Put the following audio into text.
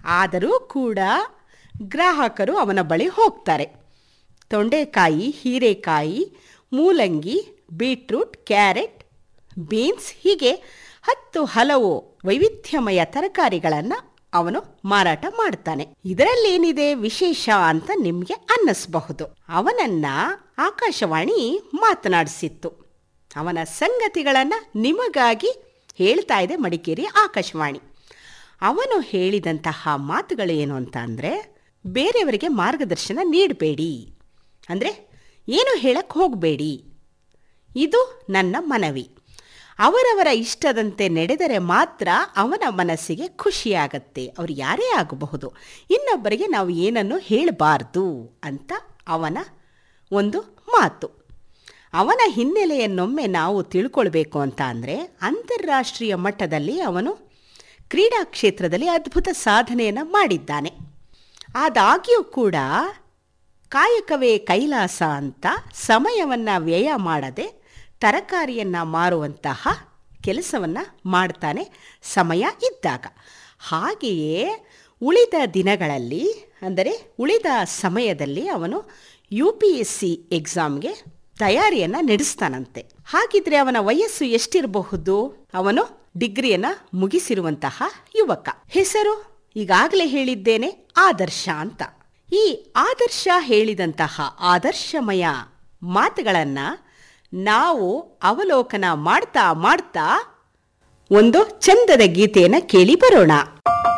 ಆದರೂ ಕೂಡ ಗ್ರಾಹಕರು ಅವನ ಬಳಿ ಹೋಗ್ತಾರೆ ತೊಂಡೆಕಾಯಿ ಹೀರೆಕಾಯಿ ಮೂಲಂಗಿ ಬೀಟ್ರೂಟ್ ಕ್ಯಾರೆಟ್ ಬೀನ್ಸ್ ಹೀಗೆ ಹತ್ತು ಹಲವು ವೈವಿಧ್ಯಮಯ ತರಕಾರಿಗಳನ್ನು ಅವನು ಮಾರಾಟ ಮಾಡ್ತಾನೆ ಇದರಲ್ಲೇನಿದೆ ವಿಶೇಷ ಅಂತ ನಿಮಗೆ ಅನ್ನಿಸಬಹುದು ಅವನನ್ನ ಆಕಾಶವಾಣಿ ಮಾತನಾಡಿಸಿತ್ತು ಅವನ ಸಂಗತಿಗಳನ್ನು ನಿಮಗಾಗಿ ಹೇಳ್ತಾ ಇದೆ ಮಡಿಕೇರಿ ಆಕಾಶವಾಣಿ ಅವನು ಹೇಳಿದಂತಹ ಮಾತುಗಳು ಏನು ಅಂತ ಅಂದರೆ ಬೇರೆಯವರಿಗೆ ಮಾರ್ಗದರ್ಶನ ನೀಡಬೇಡಿ ಅಂದರೆ ಏನು ಹೇಳಕ್ಕೆ ಹೋಗಬೇಡಿ ಇದು ನನ್ನ ಮನವಿ ಅವರವರ ಇಷ್ಟದಂತೆ ನಡೆದರೆ ಮಾತ್ರ ಅವನ ಮನಸ್ಸಿಗೆ ಖುಷಿಯಾಗತ್ತೆ ಅವರು ಯಾರೇ ಆಗಬಹುದು ಇನ್ನೊಬ್ಬರಿಗೆ ನಾವು ಏನನ್ನು ಹೇಳಬಾರ್ದು ಅಂತ ಅವನ ಒಂದು ಮಾತು ಅವನ ಹಿನ್ನೆಲೆಯನ್ನೊಮ್ಮೆ ನಾವು ತಿಳ್ಕೊಳ್ಬೇಕು ಅಂತ ಅಂದರೆ ಅಂತಾರಾಷ್ಟ್ರೀಯ ಮಟ್ಟದಲ್ಲಿ ಅವನು ಕ್ರೀಡಾ ಕ್ಷೇತ್ರದಲ್ಲಿ ಅದ್ಭುತ ಸಾಧನೆಯನ್ನು ಮಾಡಿದ್ದಾನೆ ಆದಾಗ್ಯೂ ಕೂಡ ಕಾಯಕವೇ ಕೈಲಾಸ ಅಂತ ಸಮಯವನ್ನು ವ್ಯಯ ಮಾಡದೆ ತರಕಾರಿಯನ್ನು ಮಾರುವಂತಹ ಕೆಲಸವನ್ನು ಮಾಡ್ತಾನೆ ಸಮಯ ಇದ್ದಾಗ ಹಾಗೆಯೇ ಉಳಿದ ದಿನಗಳಲ್ಲಿ ಅಂದರೆ ಉಳಿದ ಸಮಯದಲ್ಲಿ ಅವನು ಯು ಪಿ ಎಸ್ ಸಿ ಎಕ್ಸಾಮ್ಗೆ ತಯಾರಿಯನ್ನು ನಡೆಸ್ತಾನಂತೆ ಹಾಗಿದ್ರೆ ಅವನ ವಯಸ್ಸು ಎಷ್ಟಿರಬಹುದು ಅವನು ಡಿಗ್ರಿಯನ್ನು ಮುಗಿಸಿರುವಂತಹ ಯುವಕ ಹೆಸರು ಈಗಾಗಲೇ ಹೇಳಿದ್ದೇನೆ ಆದರ್ಶ ಅಂತ ಈ ಆದರ್ಶ ಹೇಳಿದಂತಹ ಆದರ್ಶಮಯ ಮಾತುಗಳನ್ನು ನಾವು ಅವಲೋಕನ ಮಾಡ್ತಾ ಮಾಡ್ತಾ ಒಂದು ಚಂದದ ಗೀತೆಯನ್ನು ಕೇಳಿ ಬರೋಣ